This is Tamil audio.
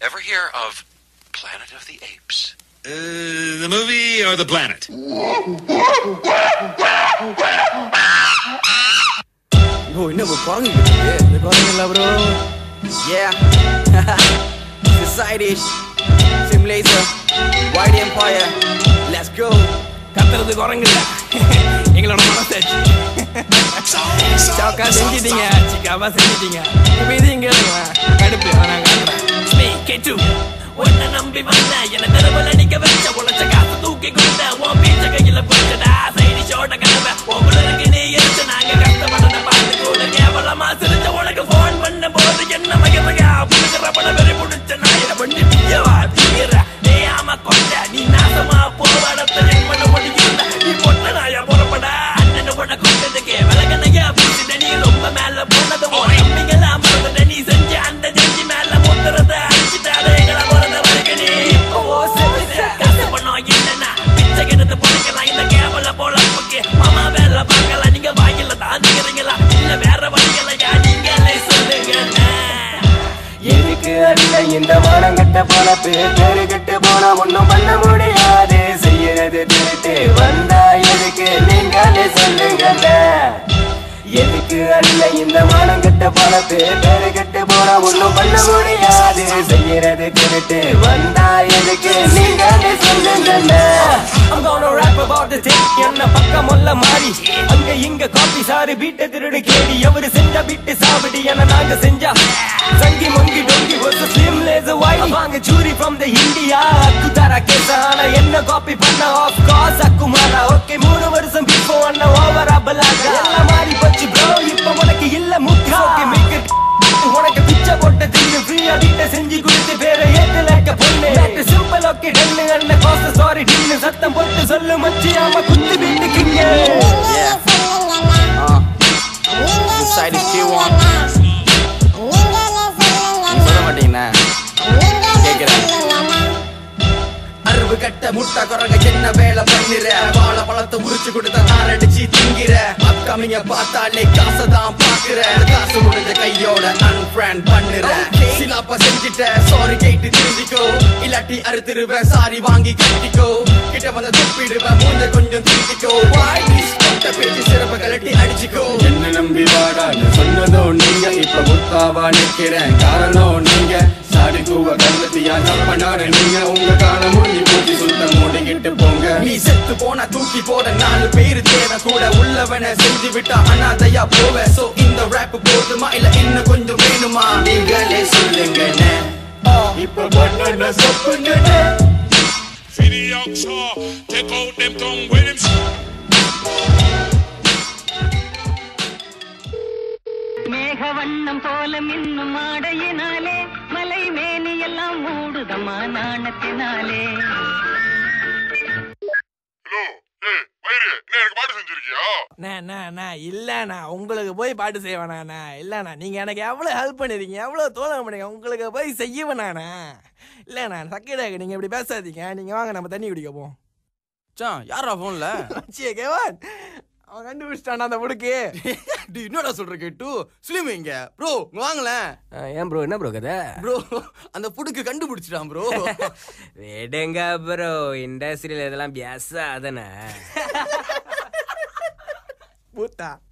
Ever hear of Planet of the Apes? Uh, the movie or the planet? Bro என்ன ப்ரோ குரங்கு இந்த குரங்குல ப்ரோ ஏ Society Simulator White Empire Let's go கத்துறது குரங்கு இல்ல எங்களோட மனசாச்சு சவுக்கா செஞ்சிட்டீங்க சிக்காவா செஞ்சிட்டீங்க இப்ப இது இங்க இருக்கலாம் கடுப்பு நான் காட்டுறேன் ஸ்மீ கெட்டு உன்னை நம்பி வந்த என்ன தெருவில் அடிக்க வச்ச உழைச்ச காசு தூக்கி கொடுத்த உன் பீச்ச கையில போச்சடா சைடி ஷோட கனவை உங்களுக்கு நீ எடுத்து நாங்க கஷ்டப்பட்டத பார்த்து கூட கேவலமா சிரிச்ச உனக்கு போன் பண்ண போது என்ன மகமகா புடுக்கிற பட வெறி புடிச்ச நாயிர பண்ணி பியவா தீர நீ ஆமா கொண்ட நீ நாசமா போவாடத்த என் பண்ண முடியல நீ பொட்ட நாயா புறப்பட அண்ணன் உன கொண்டதுக்கு விலகனையா பிடிச்சிட்ட நீ ரொம்ப மேல போனது உன் நம்பிங்களா மறந்துட்ட நீ செஞ்ச அந்த ஜெஞ்சி மேல முத்துறத அடிச்சுட்டாரு எங்களை போறத வரைக்கும் நீ இப்போ செலுத்த காசு பண்ணோம் என்னன்னா பிச்சை கிடந்து பொழைக்கலாம் இந்த கேவல போல நமக்கு மாமா வேலை பார்க்கலாம் நீங்க வாயில தாண்டிக்கிறீங்களா இல்ல வேற வழிகளையா நீங்களே சொல்லுங்க எதுக்கு அல்ல இந்த மானம் கட்ட போன பேரு கட்டு போனா ஒண்ணும் பண்ண முடியாது செய்யறது திருட்டு வந்தா எதுக்கு நீங்களே சொல்லுங்க எதுக்கு அல்ல இந்த மானம் கட்ட போன பேரு கட்டு போனா ஒண்ணும் பண்ண முடியாது செய்யறது திருட்டு வந்தா எதுக்கு நீங்களே சொல்லுங்க I'm gonna rap about the thing என்ன பக்கம் அல்ல மாறி அங்க இங்க காப்பி சாரு பீட்ட திருடு கேடி எவரு செஞ்சா பீட்டு சாப்பிடு என நாங்க செஞ்சா சங்கி மங்கி டொங்கி ஒரு ஸ்லிம் லேச வாய் வாங்க சூரி from the இந்தியா அக்குதாரா கேச ஆனா என்ன காப்பி பண்ண ஆஃப் காஸ் அக்குமாரா ஓகே மூணு வருஷம் இப்போ அண்ணன் ஓவரா பலாகா எல்லாம் மாறி போச்சு ப்ரோ இப்போ உனக்கு இல்ல முக்கா ஓகே மேக் உனக்கு பிச்சை போட்ட தின்னு ஃப்ரீயா வீட்டை செஞ்சு கொடுத்து பேரை ஏத்துலக்க பொண்ணு நேத்து சிம்பிள் ஓகே டன்னு அண்ணன் கோச சாரி டின்னு சத்தம் போட்டு சொல்லு மச்சி ஆமா குத்து வீட்டுக்குங்க Society Q1 சொல்ல மாட்டீங்கண்ணா கேக்குறேன் அறிவு கட்ட முட்டை குரங்க என்ன வேலை பண்ணிற வாழை பழத்தை உரிச்சு கொடுத்த நான் அடிச்சு திங்கிற அப்கமிங்க பார்த்தாலே காசை தான் பாக்குற காசு முடிஞ்ச கையோட அன்ஃப்ரெண்ட் பண்ணுற சிலாப்பா செஞ்சிட்ட சாரி கேட்டு திருந்திக்கோ இல்லாட்டி அறுத்துருவேன் சாரி வாங்கி கட்டிக்கோ கிட்ட வந்து துப்பிடுவேன் மூஞ்ச கொஞ்சம் திருத்திக்கோ வாய் கொட்ட பேச்சு சிறப்ப கலட்டி அடிச்சுக்கோ என்ன நம்பி வாடான்னு சொன்னதோ நீங்க இப்ப முத்தாவா நிக்கிறேன் காரணம் நீங்க சாடி கூவ கருத்தியா பண்ணாரு நீங்க உங்க காலம் முடிஞ்சு போச்சு சுத்தம் மூடிக்கிட்டு போங்க நீ செத்து போனா தூக்கி போட நாலு பேரு தேவை கூட உள்ளவன செஞ்சு விட்டா அனாதையா போவ சோ இந்த ரேப் போதுமா இல்ல இன்னும் கொஞ்சம் வேணுமா நீங்களே சொல்லுங்கண்ணே இப்ப பண்ண சொப்புங்க For the Yorkshire, take out them tongue with him. மேகவண்ணம் போல மின்னும் ஆடையினாலே மலை மேனி எல்லாம் மூடுதம்மா நாணத்தினாலே ஹலோ ஏய் வயிறு என்ன எனக்கு பாட்டு செஞ்சிருக்கியா அண்ணா இல்லண்ணா உங்களுக்கு போய் பாட்டு செய்வேண்ணா இல்லண்ணா நீங்க எனக்கு எவ்வளவு ஹெல்ப் பண்ணிருக்கீங்க எவ்வளவு தோழம் பண்ணீங்க உங்களுக்கு போய் செய்யவேண்ணா இல்லண்ணா சக்கீடாக்கு நீங்க இப்படி பேசாதீங்க நீங்க வாங்க நம்ம தண்ணி குடிக்க போவோம் மச்சான் யாரா போன்ல சே கேவான் அவன் கண்டுபிடிச்சிட்டானா அந்த முடுக்கு டி என்னடா சொல்ற கேட்டு சுலிம் இங்க ப்ரோ வாங்களேன் ஏன் ப்ரோ என்ன ப்ரோ கதை ப்ரோ அந்த புடுக்கு கண்டுபிடிச்சிட்டான் ப்ரோ விடுங்க ப்ரோ இண்டஸ்ட்ரியில இதெல்லாம் பேசாதன பூத்தா